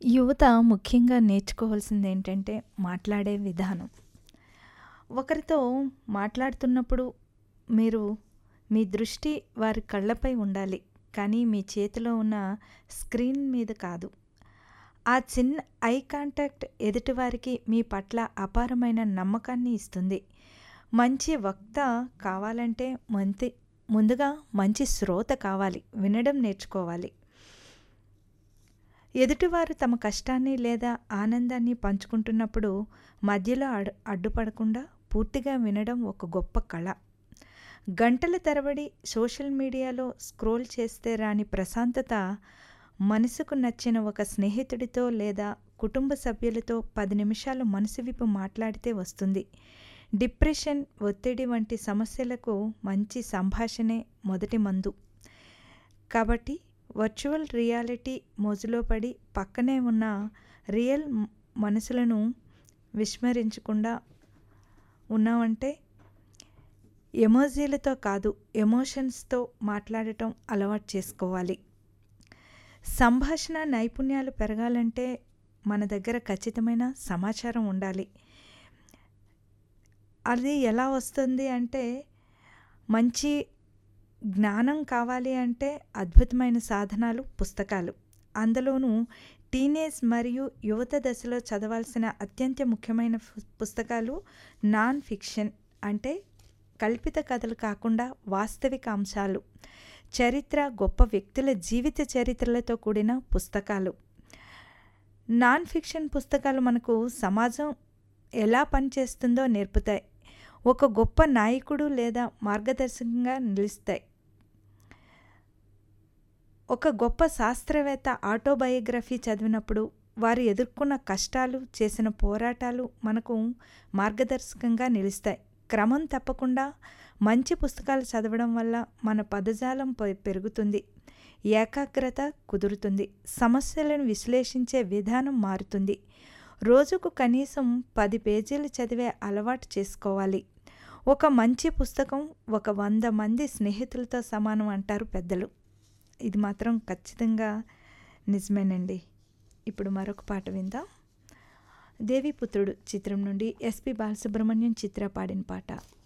యువత ముఖ్యంగా నేర్చుకోవాల్సింది ఏంటంటే మాట్లాడే విధానం ఒకరితో మాట్లాడుతున్నప్పుడు మీరు మీ దృష్టి వారి కళ్ళపై ఉండాలి కానీ మీ చేతిలో ఉన్న స్క్రీన్ మీద కాదు ఆ చిన్న ఐ కాంటాక్ట్ ఎదుటివారికి మీ పట్ల అపారమైన నమ్మకాన్ని ఇస్తుంది మంచి వక్త కావాలంటే మంచి ముందుగా మంచి శ్రోత కావాలి వినడం నేర్చుకోవాలి ఎదుటివారు తమ కష్టాన్ని లేదా ఆనందాన్ని పంచుకుంటున్నప్పుడు మధ్యలో అడ్ అడ్డుపడకుండా పూర్తిగా వినడం ఒక గొప్ప కళ గంటల తరబడి సోషల్ మీడియాలో స్క్రోల్ చేస్తే రాని ప్రశాంతత మనసుకు నచ్చిన ఒక స్నేహితుడితో లేదా కుటుంబ సభ్యులతో పది నిమిషాలు మనసు విప్పి మాట్లాడితే వస్తుంది డిప్రెషన్ ఒత్తిడి వంటి సమస్యలకు మంచి సంభాషణే మొదటి మందు కాబట్టి వర్చువల్ రియాలిటీ మోజులో పడి పక్కనే ఉన్న రియల్ మనసులను విస్మరించకుండా ఉన్నామంటే ఎమోజీలతో కాదు ఎమోషన్స్తో మాట్లాడటం అలవాటు చేసుకోవాలి సంభాషణ నైపుణ్యాలు పెరగాలంటే మన దగ్గర ఖచ్చితమైన సమాచారం ఉండాలి అది ఎలా వస్తుంది అంటే మంచి జ్ఞానం కావాలి అంటే అద్భుతమైన సాధనాలు పుస్తకాలు అందులోనూ టీనేజ్ మరియు యువత దశలో చదవాల్సిన అత్యంత ముఖ్యమైన పుస్తకాలు నాన్ ఫిక్షన్ అంటే కల్పిత కథలు కాకుండా వాస్తవిక అంశాలు చరిత్ర గొప్ప వ్యక్తుల జీవిత చరిత్రలతో కూడిన పుస్తకాలు నాన్ ఫిక్షన్ పుస్తకాలు మనకు సమాజం ఎలా పనిచేస్తుందో నేర్పుతాయి ఒక గొప్ప నాయకుడు లేదా మార్గదర్శకంగా నిలుస్తాయి ఒక గొప్ప శాస్త్రవేత్త ఆటోబయోగ్రఫీ చదివినప్పుడు వారు ఎదుర్కొన్న కష్టాలు చేసిన పోరాటాలు మనకు మార్గదర్శకంగా నిలుస్తాయి క్రమం తప్పకుండా మంచి పుస్తకాలు చదవడం వల్ల మన పదజాలం పెరుగుతుంది ఏకాగ్రత కుదురుతుంది సమస్యలను విశ్లేషించే విధానం మారుతుంది రోజుకు కనీసం పది పేజీలు చదివే అలవాటు చేసుకోవాలి ఒక మంచి పుస్తకం ఒక వంద మంది స్నేహితులతో సమానం అంటారు పెద్దలు ఇది మాత్రం ఖచ్చితంగా నిజమేనండి ఇప్పుడు మరొక పాట విందాం దేవిపుత్రుడు చిత్రం నుండి ఎస్పి బాలసుబ్రహ్మణ్యం చిత్ర పాడిన పాట